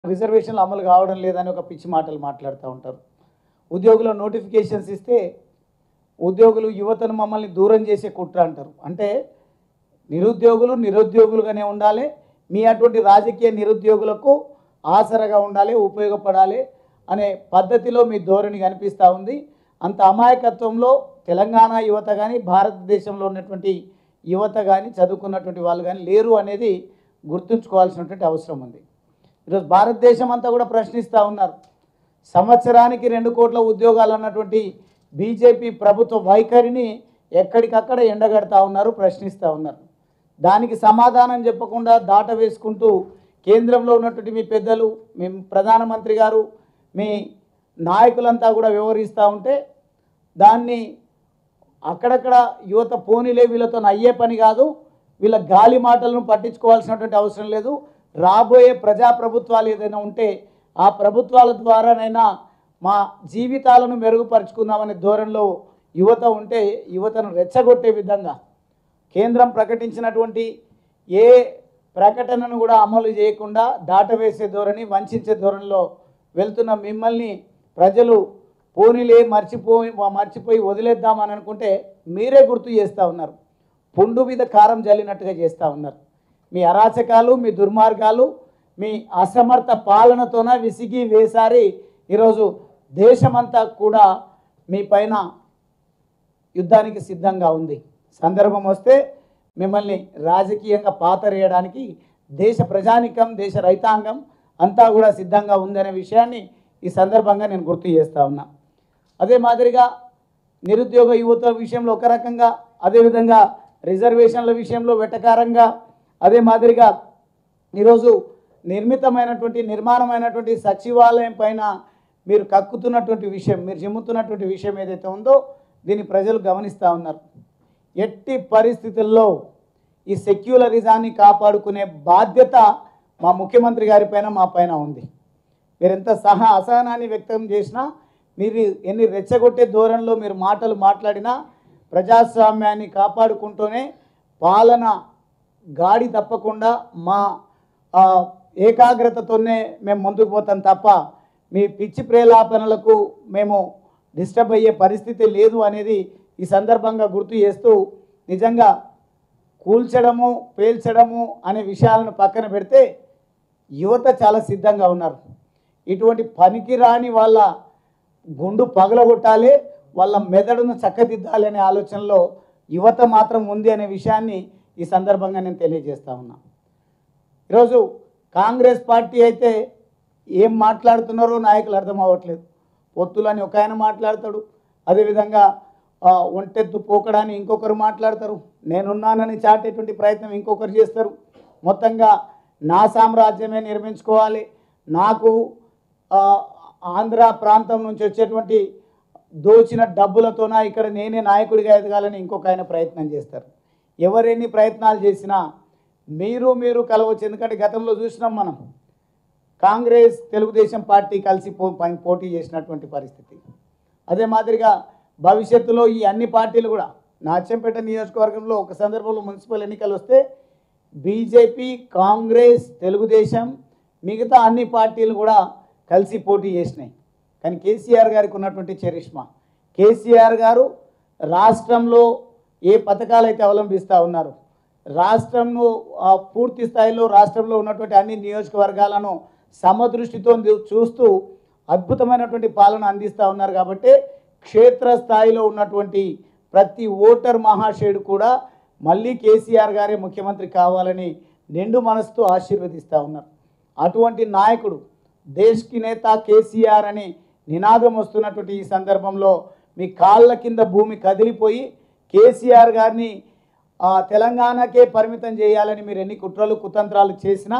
రిజర్వేషన్లు అమలు కావడం లేదని ఒక పిచ్చి మాటలు మాట్లాడుతూ ఉంటారు ఉద్యోగుల నోటిఫికేషన్స్ ఇస్తే ఉద్యోగులు యువతను మమ్మల్ని దూరం చేసే కుట్ర అంటారు అంటే నిరుద్యోగులు నిరుద్యోగులుగానే ఉండాలి మీ అటువంటి రాజకీయ నిరుద్యోగులకు ఆసరగా ఉండాలి ఉపయోగపడాలి అనే పద్ధతిలో మీ ధోరణి కనిపిస్తూ ఉంది అంత అమాయకత్వంలో తెలంగాణ యువత కానీ భారతదేశంలో ఉన్నటువంటి యువత కానీ చదువుకున్నటువంటి వాళ్ళు కానీ లేరు అనేది గుర్తుంచుకోవాల్సినటువంటి అవసరం ఉంది ఈరోజు భారతదేశం అంతా కూడా ప్రశ్నిస్తూ ఉన్నారు సంవత్సరానికి రెండు కోట్ల ఉద్యోగాలు అన్నటువంటి బీజేపీ ప్రభుత్వ వైఖరిని ఎక్కడికక్కడ ఎండగడతా ఉన్నారు ప్రశ్నిస్తూ ఉన్నారు దానికి సమాధానం చెప్పకుండా దాట వేసుకుంటూ కేంద్రంలో ఉన్నటువంటి మీ పెద్దలు మీ ప్రధానమంత్రి గారు మీ నాయకులంతా కూడా వ్యవహరిస్తూ ఉంటే దాన్ని అక్కడక్కడ యువత పోనీలే వీళ్ళతో అయ్యే పని కాదు వీళ్ళ గాలి మాటలను పట్టించుకోవాల్సినటువంటి అవసరం లేదు రాబోయే ప్రజాప్రభుత్వాలు ఏదైనా ఉంటే ఆ ప్రభుత్వాల ద్వారానైనా మా జీవితాలను మెరుగుపరుచుకుందామనే ధోరణిలో యువత ఉంటే యువతను రెచ్చగొట్టే విధంగా కేంద్రం ప్రకటించినటువంటి ఏ ప్రకటనను కూడా అమలు చేయకుండా దాటవేసే ధోరణి వంచే ధోరణిలో వెళ్తున్న మిమ్మల్ని ప్రజలు పోనీలే మర్చిపోయి మర్చిపోయి వదిలేద్దామని అనుకుంటే మీరే గుర్తు చేస్తూ ఉన్నారు పుండు మీద కారం జల్లినట్టుగా చేస్తూ ఉన్నారు మీ అరాచకాలు మీ దుర్మార్గాలు మీ అసమర్థ పాలనతోన విసిగి వేసారి ఈరోజు దేశమంతా కూడా మీ పైన యుద్ధానికి సిద్ధంగా ఉంది సందర్భం వస్తే మిమ్మల్ని రాజకీయంగా పాతరేయడానికి దేశ ప్రజానికం దేశ రైతాంగం అంతా కూడా సిద్ధంగా ఉందనే విషయాన్ని ఈ సందర్భంగా నేను గుర్తు చేస్తా ఉన్నా అదే మాదిరిగా నిరుద్యోగ యువత విషయంలో ఒక రకంగా అదేవిధంగా రిజర్వేషన్ల విషయంలో వెటకారంగా అదే మాదిరిగా ఈరోజు నిర్మితమైనటువంటి నిర్మాణమైనటువంటి సచివాలయం పైన మీరు కక్కుతున్నటువంటి విషయం మీరు చిమ్ముతున్నటువంటి విషయం ఏదైతే ఉందో దీన్ని ప్రజలు గమనిస్తూ ఉన్నారు ఎట్టి పరిస్థితుల్లో ఈ సెక్యులరిజాన్ని కాపాడుకునే బాధ్యత మా ముఖ్యమంత్రి గారి పైన మా పైన ఉంది మీరు ఎంత సహా అసహనాన్ని వ్యక్తం చేసినా మీరు ఎన్ని రెచ్చగొట్టే ధోరణిలో మీరు మాటలు మాట్లాడినా ప్రజాస్వామ్యాన్ని కాపాడుకుంటూనే పాలన గాడి తప్పకుండా మా ఆ, ఏకాగ్రతతోనే మేము ముందుకు పోతాం తప్ప మీ పిచ్చి ప్రేలాపనలకు మేము డిస్టర్బ్ అయ్యే పరిస్థితి లేదు అనేది ఈ సందర్భంగా గుర్తు చేస్తూ నిజంగా కూల్చడము పేల్చడము అనే విషయాలను పక్కన పెడితే యువత చాలా సిద్ధంగా ఉన్నారు ఇటువంటి పనికిరాని వాళ్ళ గుండు పగలగొట్టాలి వాళ్ళ మెదడును చక్కదిద్దాలి అనే ఆలోచనలో యువత మాత్రం ఉంది అనే విషయాన్ని ఈ సందర్భంగా నేను తెలియజేస్తా ఉన్నా ఈరోజు కాంగ్రెస్ పార్టీ అయితే ఏం మాట్లాడుతున్నారో నాయకులు అర్థం అవ్వట్లేదు పొత్తులని ఒక ఆయన మాట్లాడతాడు అదేవిధంగా ఆ, ఒంటెత్తు పోకడాన్ని ఇంకొకరు మాట్లాడతారు నేనున్నానని చాటేటువంటి ప్రయత్నం ఇంకొకరు చేస్తారు మొత్తంగా నా సామ్రాజ్యమే నిర్మించుకోవాలి నాకు ఆ, ఆంధ్ర ప్రాంతం నుంచి వచ్చేటువంటి దోచిన డబ్బులతోన ఇక్కడ నేనే నాయకుడిగా ఎదగాలని ఇంకొక ఆయన ప్రయత్నం చేస్తారు ఎవరెన్ని ప్రయత్నాలు చేసినా మీరు మీరు కలవచ్చు ఎందుకంటే గతంలో చూసినాం మనం కాంగ్రెస్ తెలుగుదేశం పార్టీ కలిసి పో పై- పోటీ చేసినటువంటి పరిస్థితి అదే మాదిరిగా భవిష్యత్తులో ఈ అన్ని పార్టీలు కూడా నాచంపేట నియోజకవర్గంలో ఒక సందర్భంలో మున్సిపల్ ఎన్నికలు వస్తే బీజేపీ కాంగ్రెస్ తెలుగుదేశం మిగతా అన్ని పార్టీలు కూడా కలిసి పోటీ చేసినాయి కానీ కేసీఆర్ గారికి ఉన్నటువంటి చరిష్మా కేసీఆర్ గారు రాష్ట్రంలో ఏ పథకాలు అయితే అవలంబిస్తూ ఉన్నారు రాష్ట్రంను ఆ, పూర్తి స్థాయిలో రాష్ట్రంలో ఉన్నటువంటి అన్ని నియోజకవర్గాలను సమదృష్టితో ది- చూస్తూ అద్భుతమైనటువంటి పాలన అందిస్తూ ఉన్నారు కాబట్టి క్షేత్రస్థాయిలో ఉన్నటువంటి ప్రతి ఓటర్ మహాశయుడు కూడా మళ్ళీ కేసీఆర్ గారే ముఖ్యమంత్రి కావాలని నిండు మనసుతో ఆశీర్వదిస్తూ ఉన్నారు అటువంటి నాయకుడు దేశ్కి నేత కేసీఆర్ అని నినాదం వస్తున్నటువంటి ఈ సందర్భంలో మీ కాళ్ళ కింద భూమి కదిలిపోయి కేసీఆర్ గారిని ఆ, తెలంగాణకే పరిమితం చేయాలని మీరు ఎన్ని కుట్రలు కుతంత్రాలు చేసినా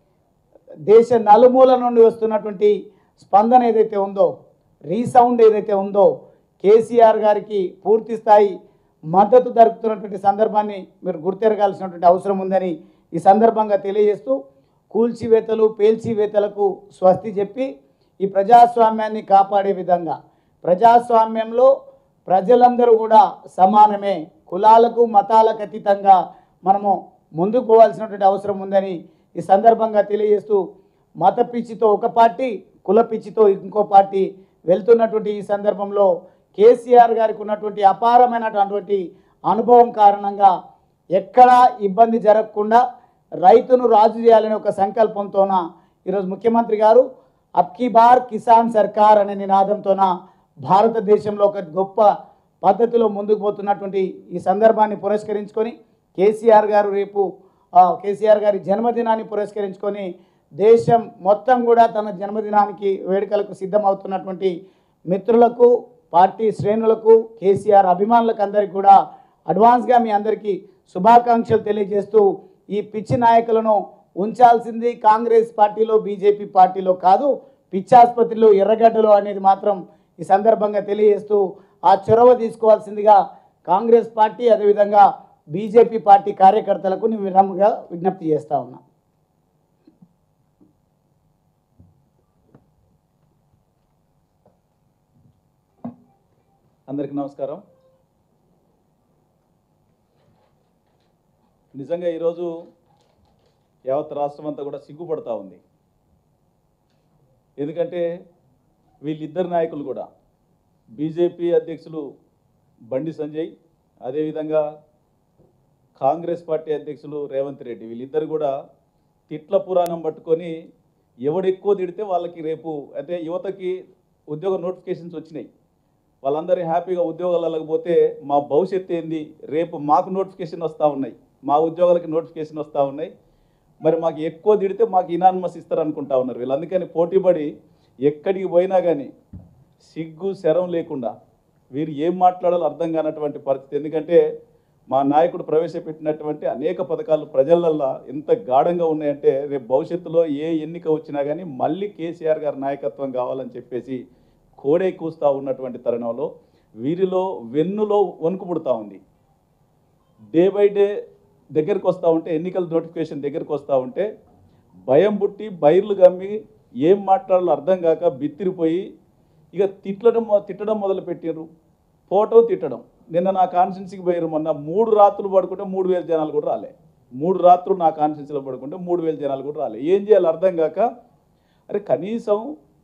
దేశ నలుమూల నుండి వస్తున్నటువంటి స్పందన ఏదైతే ఉందో రీసౌండ్ ఏదైతే ఉందో కేసీఆర్ గారికి పూర్తి స్థాయి మద్దతు దొరుకుతున్నటువంటి సందర్భాన్ని మీరు గుర్తెరగాల్సినటువంటి అవసరం ఉందని ఈ సందర్భంగా తెలియజేస్తూ కూల్చివేతలు పేల్చివేతలకు స్వస్తి చెప్పి ఈ ప్రజాస్వామ్యాన్ని కాపాడే విధంగా ప్రజాస్వామ్యంలో ప్రజలందరూ కూడా సమానమే కులాలకు మతాలకు అతీతంగా మనము ముందుకు పోవాల్సినటువంటి అవసరం ఉందని ఈ సందర్భంగా తెలియజేస్తూ మత పిచ్చితో ఒక పార్టీ కుల పిచ్చితో ఇంకో పార్టీ వెళ్తున్నటువంటి ఈ సందర్భంలో కేసీఆర్ గారికి ఉన్నటువంటి అపారమైనటువంటి అనుభవం కారణంగా ఎక్కడా ఇబ్బంది జరగకుండా రైతును రాజు చేయాలనే ఒక సంకల్పంతోన ఈరోజు ముఖ్యమంత్రి గారు అబ్కీ బార్ కిసాన్ సర్కార్ అనే నినాదంతోన భారతదేశంలో ఒక గొప్ప పద్ధతిలో ముందుకు పోతున్నటువంటి ఈ సందర్భాన్ని పురస్కరించుకొని కేసీఆర్ గారు రేపు ఆ, కేసీఆర్ గారి జన్మదినాన్ని పురస్కరించుకొని దేశం మొత్తం కూడా తన జన్మదినానికి వేడుకలకు సిద్ధమవుతున్నటువంటి మిత్రులకు పార్టీ శ్రేణులకు కేసీఆర్ అభిమానులకు అందరికీ కూడా అడ్వాన్స్గా మీ అందరికీ శుభాకాంక్షలు తెలియజేస్తూ ఈ పిచ్చి నాయకులను ఉంచాల్సింది కాంగ్రెస్ పార్టీలో బీజేపీ పార్టీలో కాదు పిచ్చాసుపత్రిలో ఎర్రగడ్డలో అనేది మాత్రం ఈ సందర్భంగా తెలియజేస్తూ ఆ చొరవ తీసుకోవాల్సిందిగా కాంగ్రెస్ పార్టీ అదేవిధంగా బీజేపీ పార్టీ కార్యకర్తలకు నేను వినమ్రంగా విజ్ఞప్తి చేస్తా ఉన్నా అందరికీ నమస్కారం నిజంగా ఈరోజు యావత్ రాష్ట్రం అంతా కూడా సిగ్గుపడతా ఉంది ఎందుకంటే వీళ్ళిద్దరు నాయకులు కూడా బీజేపీ అధ్యక్షులు బండి సంజయ్ అదేవిధంగా కాంగ్రెస్ పార్టీ అధ్యక్షులు రేవంత్ రెడ్డి వీళ్ళిద్దరు కూడా తిట్ల పురాణం పట్టుకొని ఎవడు ఎక్కువ తిడితే వాళ్ళకి రేపు అంటే యువతకి ఉద్యోగ నోటిఫికేషన్స్ వచ్చినాయి వాళ్ళందరూ హ్యాపీగా ఉద్యోగాలకు పోతే మా భవిష్యత్తు ఏంది రేపు మాకు నోటిఫికేషన్ వస్తూ ఉన్నాయి మా ఉద్యోగాలకి నోటిఫికేషన్ వస్తూ ఉన్నాయి మరి మాకు ఎక్కువ తిడితే మాకు ఇనాన్మస్ ఇస్తారు అనుకుంటా ఉన్నారు వీళ్ళు అందుకని పోటీపడి ఎక్కడికి పోయినా కానీ సిగ్గు శరం లేకుండా వీరు ఏం మాట్లాడాలో అర్థం కానటువంటి పరిస్థితి ఎందుకంటే మా నాయకుడు ప్రవేశపెట్టినటువంటి అనేక పథకాలు ప్రజలల్లో ఎంత గాఢంగా ఉన్నాయంటే రేపు భవిష్యత్తులో ఏ ఎన్నిక వచ్చినా కానీ మళ్ళీ కేసీఆర్ గారి నాయకత్వం కావాలని చెప్పేసి కోడే కూస్తూ ఉన్నటువంటి తరుణంలో వీరిలో వెన్నులో వణుకు పుడతా ఉంది డే బై డే దగ్గరికి వస్తూ ఉంటే ఎన్నికల నోటిఫికేషన్ దగ్గరికి వస్తూ ఉంటే భయం పుట్టి బైర్లు గమ్మి ఏం మాట్లాడాలో అర్థం కాక బిత్తిరిపోయి ఇక తిట్టడం తిట్టడం మొదలు పెట్టారు ఫోటో తిట్టడం నిన్న నా కాన్స్టిట్యున్సీకి పోయారు మొన్న మూడు రాత్రులు పడుకుంటే మూడు వేల జనాలు కూడా రాలే మూడు రాత్రులు నా కాన్స్టిట్యున్సీలో పడుకుంటే మూడు వేల జనాలు కూడా రాలే ఏం చేయాలి అర్థం కాక అరే కనీసం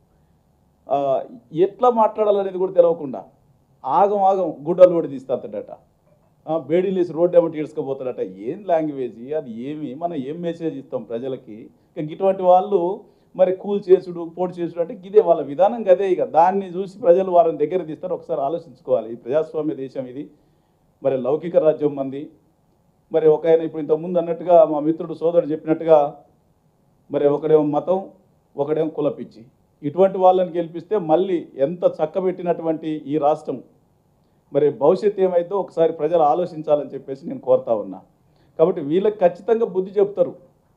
ఆ, ఎట్లా మాట్లాడాలనేది కూడా తెలియకుండా ఆగం ఆగం గుడ్డలు కూడా తీస్తాడట బేడీలు వేసి రోడ్డు ఏమిటి ఈడ్చుకోపోతాడట ఏం లాంగ్వేజ్ అది ఏమి మనం ఏం మెసేజ్ ఇస్తాం ప్రజలకి ఇక ఇటువంటి వాళ్ళు మరి కూల్ చేసుడు పోటీ చేసుడు అంటే ఇదే వాళ్ళ విధానం కదే ఇక దాన్ని చూసి ప్రజలు వారిని దగ్గర తీస్తారు ఒకసారి ఆలోచించుకోవాలి ఈ ప్రజాస్వామ్య దేశం ఇది మరి లౌకిక రాజ్యం మంది మరి ఒక ఆయన ఇప్పుడు ఇంతకుముందు అన్నట్టుగా మా మిత్రుడు సోదరుడు చెప్పినట్టుగా మరి ఒకడేమో మతం ఒకడేమో కులపిచ్చి ఇటువంటి వాళ్ళని గెలిపిస్తే మళ్ళీ ఎంత చక్కబెట్టినటువంటి ఈ రాష్ట్రం మరి భవిష్యత్తు ఏమైందో ఒకసారి ప్రజలు ఆలోచించాలని చెప్పేసి నేను కోరుతా ఉన్నా కాబట్టి వీళ్ళకి ఖచ్చితంగా బుద్ధి చెప్తారు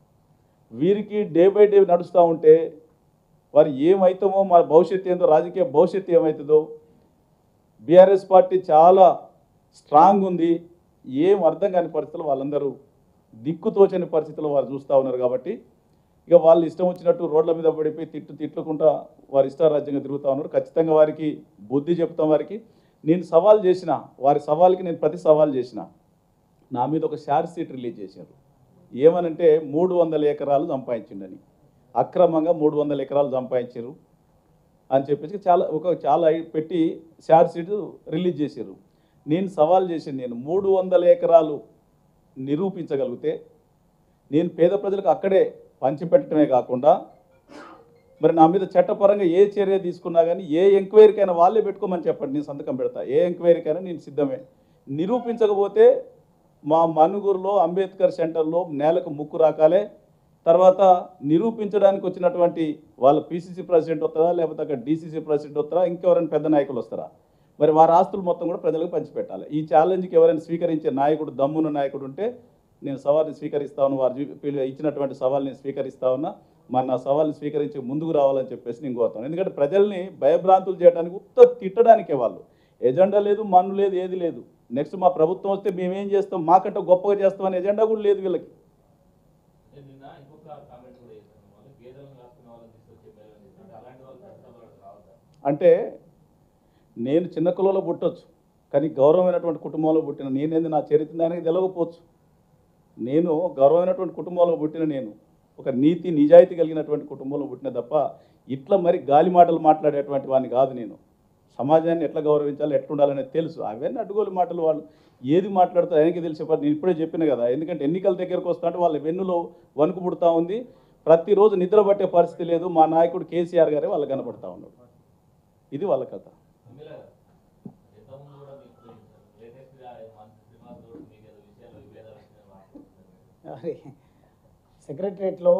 వీరికి డే బై డే నడుస్తూ ఉంటే వారు ఏమవుతామో మా భవిష్యత్తు ఏందో రాజకీయ భవిష్యత్తు ఏమవుతుందో బీఆర్ఎస్ పార్టీ చాలా స్ట్రాంగ్ ఉంది ఏం అర్థం కాని పరిస్థితులు వాళ్ళందరూ దిక్కుతోచని పరిస్థితులు వారు చూస్తూ ఉన్నారు కాబట్టి ఇక వాళ్ళు ఇష్టం వచ్చినట్టు రోడ్ల మీద పడిపోయి తిట్టు తిట్టుకుంటా వారి ఇష్టారాజ్యంగా తిరుగుతూ ఉన్నారు ఖచ్చితంగా వారికి బుద్ధి చెప్తాం వారికి నేను సవాల్ చేసిన వారి సవాల్కి నేను ప్రతి సవాల్ చేసిన నా మీద ఒక షార్ట్ షీట్ రిలీజ్ చేశారు ఏమనంటే మూడు వందల ఎకరాలు సంపాదించిండని అక్రమంగా మూడు వందల ఎకరాలు సంపాదించారు అని చెప్పేసి చాలా ఒక చాలా పెట్టి షార్ట్ షీట్ రిలీజ్ చేశారు నేను సవాల్ చేసింది నేను మూడు వందల ఎకరాలు నిరూపించగలిగితే నేను పేద ప్రజలకు అక్కడే పంచిపెట్టడమే కాకుండా మరి నా మీద చట్టపరంగా ఏ చర్య తీసుకున్నా కానీ ఏ ఎంక్వైరీకైనా వాళ్ళే పెట్టుకోమని చెప్పండి నేను సంతకం పెడతా ఏ ఎంక్వైరీకైనా నేను సిద్ధమే నిరూపించకపోతే మా మనుగురులో అంబేద్కర్ సెంటర్లో నేలకు ముక్కు రాకాలే తర్వాత నిరూపించడానికి వచ్చినటువంటి వాళ్ళ పీసీసీ ప్రెసిడెంట్ వస్తారా లేకపోతే అక్కడ డీసీసీ ప్రెసిడెంట్ వస్తారా ఇంకెవరైనా పెద్ద నాయకులు వస్తారా మరి వారి ఆస్తులు మొత్తం కూడా ప్రజలకు పంచిపెట్టాలి ఈ ఛాలెంజ్కి ఎవరైనా స్వీకరించే నాయకుడు దమ్మున్న నాయకుడు ఉంటే నేను సవాల్ని స్వీకరిస్తా ఉన్నా వారు చూ- పిలు- ఇచ్చినటువంటి సవాల్ని స్వీకరిస్తా ఉన్నా మరి నా సవాల్ని స్వీకరించి ముందుకు రావాలని చెప్పేసి నేను కోరుతాను ఎందుకంటే ప్రజల్ని భయభ్రాంతులు చేయడానికి ఉత్త తిట్టడానికే వాళ్ళు ఎజెండా లేదు మన్ను లేదు ఏది లేదు నెక్స్ట్ మా ప్రభుత్వం వస్తే మేమేం చేస్తాం మాకంటే గొప్పగా చేస్తామని ఎజెండా కూడా లేదు వీళ్ళకి నేను నిన్న ఇంకొక కామెంట్ కూడా చేశాను వాళ్ళు గేదెలను కాసుకునే వాళ్ళని తీసుకొచ్చి మేళం చేశారు అంటే అలాంటి వాళ్ళు చట్టసభలకు రావద్దా అంటే నేను చిన్న కులంలో పుట్టొచ్చు కానీ గౌరవమైనటువంటి కుటుంబంలో పుట్టిన నేనేంది నా చరిత్ర దానికి తెలియకపోవచ్చు నేను గౌరవమైనటువంటి కుటుంబంలో పుట్టిన నేను ఒక నీతి నిజాయితీ కలిగినటువంటి కుటుంబంలో పుట్టిన తప్ప ఇట్లా మరి గాలి మాటలు మాట్లాడేటువంటి వాడిని కాదు నేను సమాజాన్ని ఎట్లా గౌరవించాలి ఎట్లా ఉండాలనేది తెలుసు అవన్నీ అడ్డుగోలు మాటలు వాళ్ళు ఏది మాట్లాడుతారు ఆయనకి తెలిసే పని నేను ఇప్పుడే చెప్పిన కదా ఎందుకంటే ఎన్నికల దగ్గరకు వస్తా అంటే వాళ్ళ వెన్నులో వణుకు పుడతా ఉంది ప్రతిరోజు నిద్ర పట్టే పరిస్థితి లేదు మా నాయకుడు కేసీఆర్ గారే వాళ్ళు కనపడతా ఉన్నాడు ఇది వాళ్ళ కథ ఎమ్మెల్యే గారు ఇంతకుముందు కూడా మీకు లేటెస్ట్గా మంత్రి శ్రీనివాస్ గౌడ్ మీకు ఏదో విషయాలు విభేదాలు వచ్చినాయని మాట్లాడుతున్నారు మరి సెక్రటరియట్లో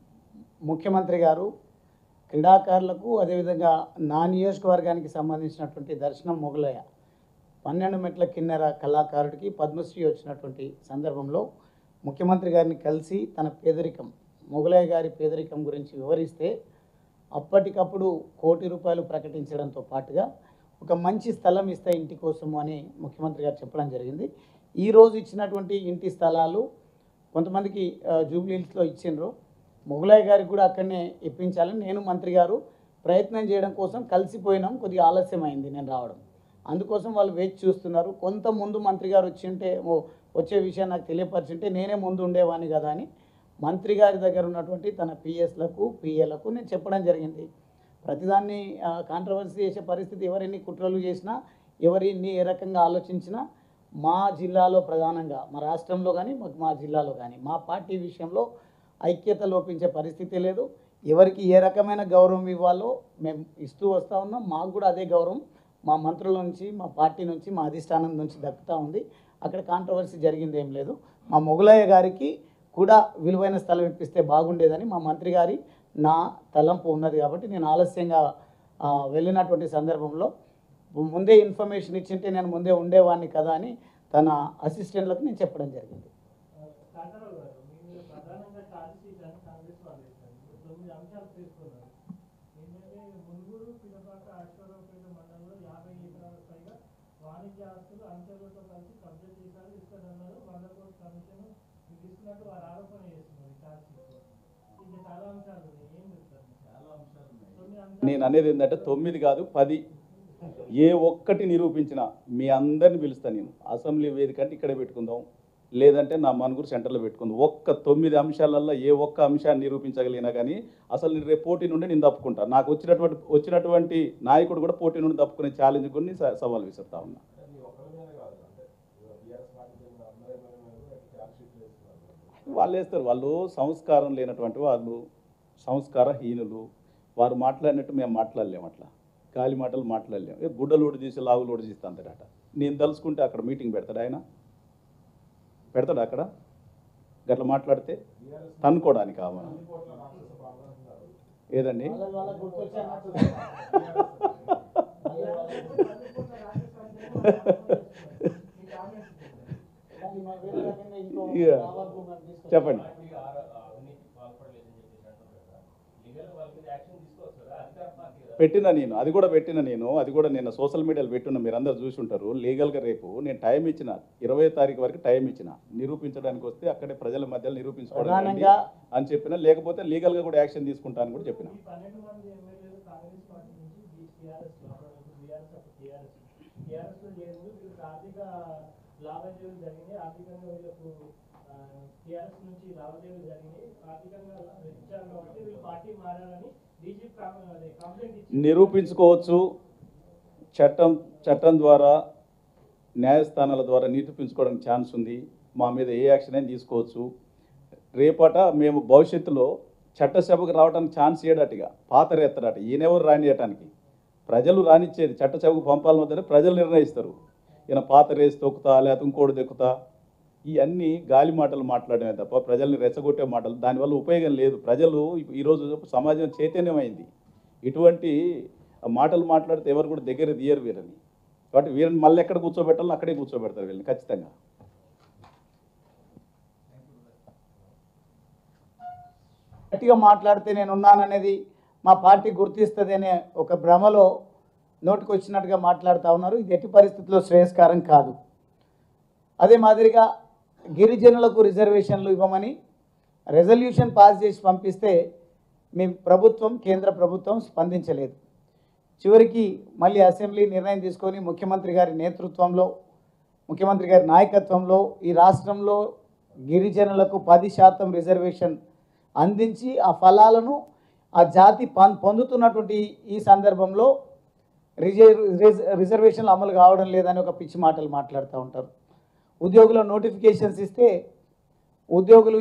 ముఖ్యమంత్రి గారు క్రీడాకారులకు అదేవిధంగా నా నియోజకవర్గానికి సంబంధించినటువంటి దర్శనం మొగలయ్య పన్నెండు మెట్ల కిన్నెర కళాకారుడికి పద్మశ్రీ వచ్చినటువంటి సందర్భంలో ముఖ్యమంత్రి గారిని కలిసి తన పేదరికం మొగలయ్య గారి పేదరికం గురించి వివరిస్తే అప్పటికప్పుడు కోటి రూపాయలు ప్రకటించడంతో పాటుగా ఒక మంచి స్థలం ఇస్తే ఇంటి కోసము అని ముఖ్యమంత్రి గారు చెప్పడం జరిగింది ఈ రోజు ఇచ్చినటువంటి ఇంటి స్థలాలు కొంతమందికి ఆ, జూబ్లీ హిల్స్లో ఇచ్చిండ్రు మొగలాయ్ గారికి కూడా అక్కడనే ఇప్పించాలని నేను మంత్రి గారు ప్రయత్నం చేయడం కోసం కలిసిపోయినాం కొద్దిగా ఆలస్యం అయింది నేను రావడం అందుకోసం వాళ్ళు వేచి చూస్తున్నారు కొంత ముందు మంత్రి గారు వచ్చింటే ఓ వచ్చే విషయం నాకు తెలియపరిచింటే నేనే ముందు ఉండేవాడిని కదా అని మంత్రి గారి దగ్గర ఉన్నటువంటి తన పిఎస్లకు పిఏలకు నేను చెప్పడం జరిగింది ప్రతిదాన్ని కాంట్రవర్సీ చేసే పరిస్థితి ఎవరెన్ని కుట్రలు చేసినా ఎవరిన్ని ఏ రకంగా ఆలోచించినా మా జిల్లాలో ప్రధానంగా మా రాష్ట్రంలో కానీ మాకు మా జిల్లాలో కానీ మా పార్టీ విషయంలో ఐక్యత లోపించే పరిస్థితి లేదు ఎవరికి ఏ రకమైన గౌరవం ఇవ్వాలో మేము ఇస్తూ వస్తూ ఉన్నాం మాకు కూడా అదే గౌరవం మా మంత్రుల నుంచి మా పార్టీ నుంచి మా అధిష్టానం నుంచి దక్కుతూ ఉంది అక్కడ కాంట్రవర్సీ జరిగింది ఏం లేదు మా మొగలయ్య గారికి కూడా విలువైన స్థలం ఇప్పిస్తే బాగుండేదని మా మంత్రి గారి నా తలంపు ఉన్నది కాబట్టి నేను ఆలస్యంగా ఆ, వెళ్ళినటువంటి సందర్భంలో ముందే ఇన్ఫర్మేషన్ ఇచ్చింటే నేను ముందే ఉండేవాడిని కదా అని తన అసిస్టెంట్లకు నేను చెప్పడం జరిగింది కాంతారావు గారు మీరు ప్రధానంగా ఛార్జ్ షీట్ అని కాంగ్రెస్ వాళ్ళు ఇస్తారు ఇప్పుడు తొమ్మిది అంశాలు తీసుకున్నారు ఏంటంటే మునుగోడు పిల్లపాక అశ్వరావుపేట మండలంలో యాభై ఎకరాల పైగా వాణిజ్య ఆస్తులు అంచెలతో కలిసి కబ్జా చేశారు ఇస్తారన్నారు వంద కోట్ల కమిషన్ మీకు ఇస్తున్నట్టు వారు ఆరోపణ చేస్తున్నారు ఈ ఛార్జ్ షీట్లో ఇంకా చాలా అంశాలు ఉన్నాయి ఏం చెప్తారు చాలా అంశాలు తొమ్మిది అంశాలు నేను అనేది ఏంటంటే తొమ్మిది కాదు పది ఏ ఒక్కటి నిరూపించినా మీ అందరిని పిలుస్తా నేను అసెంబ్లీ వేదిక అంటే ఇక్కడే పెట్టుకుందాం లేదంటే నా మనుగురు సెంటర్లో పెట్టుకుందాం ఒక్క తొమ్మిది అంశాలల్లో ఏ ఒక్క అంశాన్ని నిరూపించగలిగినా కానీ అసలు నేను రేపు పోటీ నుండి నేను తప్పుకుంటా నాకు వచ్చినటువంటి వచ్చినటువంటి నాయకుడు కూడా పోటీ నుండి తప్పుకునే ఛాలెంజ్ కొన్ని స- సవాల్ విసురుతా ఉన్నా వాళ్ళు వేస్తారు వాళ్ళు సంస్కారం లేనటువంటి వాళ్ళు సంస్కారహీనులు వారు మాట్లాడినట్టు మేము మాట్లాడలేము అట్లా గాలి మాటలు మాట్లాడలేము ఏ గుడ్డలోడు తీసి లాగులోడు తీస్తా అంతడట నేను తలుచుకుంటే అక్కడ మీటింగ్ పెడతాడు ఆయన పెడతాడు అక్కడ గట్లా మాట్లాడితే తనుకోవడానికి కావాలి ఏదండి Yeah. చెప్పండి పార్టీ ఆర- అవినీతి పాల్పడలేదని చెప్పేసి అంటున్నారు కదా లీగల్ వాళ్ళ మీద యాక్షన్ తీసుకోవచ్చు కదా అధికార పార్టీ కదా పెట్టిన నేను అది కూడా పెట్టిన నేను అది కూడా నేను సోషల్ మీడియాలో పెట్టిన మీరు అందరు చూసి ఉంటారు లీగల్గా రేపు నేను టైం ఇచ్చిన ఇరవై తారీఖు వరకు టైం ఇచ్చిన నిరూపించడానికి వస్తే అక్కడే ప్రజల మధ్యలో నిరూపించుకోవడం ప్రధానంగా- అని చెప్పిన లేకపోతే లీగల్గా కూడా యాక్షన్ తీసుకుంటానని కూడా చెప్పిన ఈ పన్నెండు మంది ఎమ్మెల్యేలు కాంగ్రెస్ పార్టీ నుంచి టీఆర్ఎస్ టీఆర్ఎస్ అప్పుడు టీఆర్ఎస్ టీఆర్ఎస్ లో చేరింది వీళ్ళకి ఆర్థిక లావాదేవీలు జరిగినాయి ఆర్థికంగా వీళ్ళకు టీఆర్ఎస్ నుంచి లావాదేవీలు జరిగినాయి ఆర్థికంగా ఇచ్చారు కాబట్టి వీళ్ళు పార్టీ మారాలని డీజీపీ కంప్లైంట్ ఇచ్చి నిరూపించుకోవచ్చు చట్టం చట్టం ద్వారా న్యాయస్థానాల ద్వారా నిరూపించుకోవడానికి ఛాన్స్ ఉంది మా మీద ఏ యాక్షన్ అయినా తీసుకోవచ్చు రేపట మేము భవిష్యత్తులో చట్టసభకు రావడానికి ఛాన్స్ ఇయ్యడట్టుగా పాతరేత్తడట ఈయనెవరు రానియటానికి ప్రజలు రానిచ్చేది చట్టసభకు పంపాలని వద్దని ప్రజలు నిర్ణయిస్తారు ఈయన పాత రేసి తొక్కుతా లేకపోతే ఇంకోటి దెక్కుతా ఇవన్నీ గాలి మాటలు మాట్లాడమే తప్ప ప్రజల్ని రెచ్చగొట్టే మాటలు దానివల్ల ఉపయోగం లేదు ప్రజలు ఇప్పు- ఈరోజు సమాజం చైతన్యమైంది ఇటువంటి మాటలు మాట్లాడితే ఎవరు కూడా దగ్గర తీయరు వీరని కాబట్టి వీరిని మళ్ళీ ఎక్కడ కూర్చోబెట్టాలో అక్కడే కూర్చోబెడతారు వీళ్ళని ఖచ్చితంగా గట్టిగా మాట్లాడితే నేను ఉన్నాననేది మా పార్టీ గుర్తిస్తుంది అనే ఒక భ్రమలో నోటికి వచ్చినట్టుగా మాట్లాడుతూ ఉన్నారు ఇది ఎట్టి పరిస్థితుల్లో శ్రేయస్కరం కాదు అదే మాదిరిగా గిరిజనులకు రిజర్వేషన్లు ఇవ్వమని రెజల్యూషన్ పాస్ చేసి పంపిస్తే మీ ప్రభుత్వం కేంద్ర ప్రభుత్వం స్పందించలేదు చివరికి మళ్ళీ అసెంబ్లీ నిర్ణయం తీసుకొని ముఖ్యమంత్రి గారి నేతృత్వంలో ముఖ్యమంత్రి గారి నాయకత్వంలో ఈ రాష్ట్రంలో గిరిజనులకు పది శాతం రిజర్వేషన్ అందించి ఆ ఫలాలను ఆ జాతి పం- పొందుతున్నటువంటి ఈ సందర్భంలో రిజర్వ్ రిజర్వేషన్లు అమలు కావడం లేదని ఒక పిచ్చి మాటలు మాట్లాడుతూ ఉంటారు ఉద్యోగుల నోటిఫికేషన్స్ ఇస్తే ఉద్యోగులు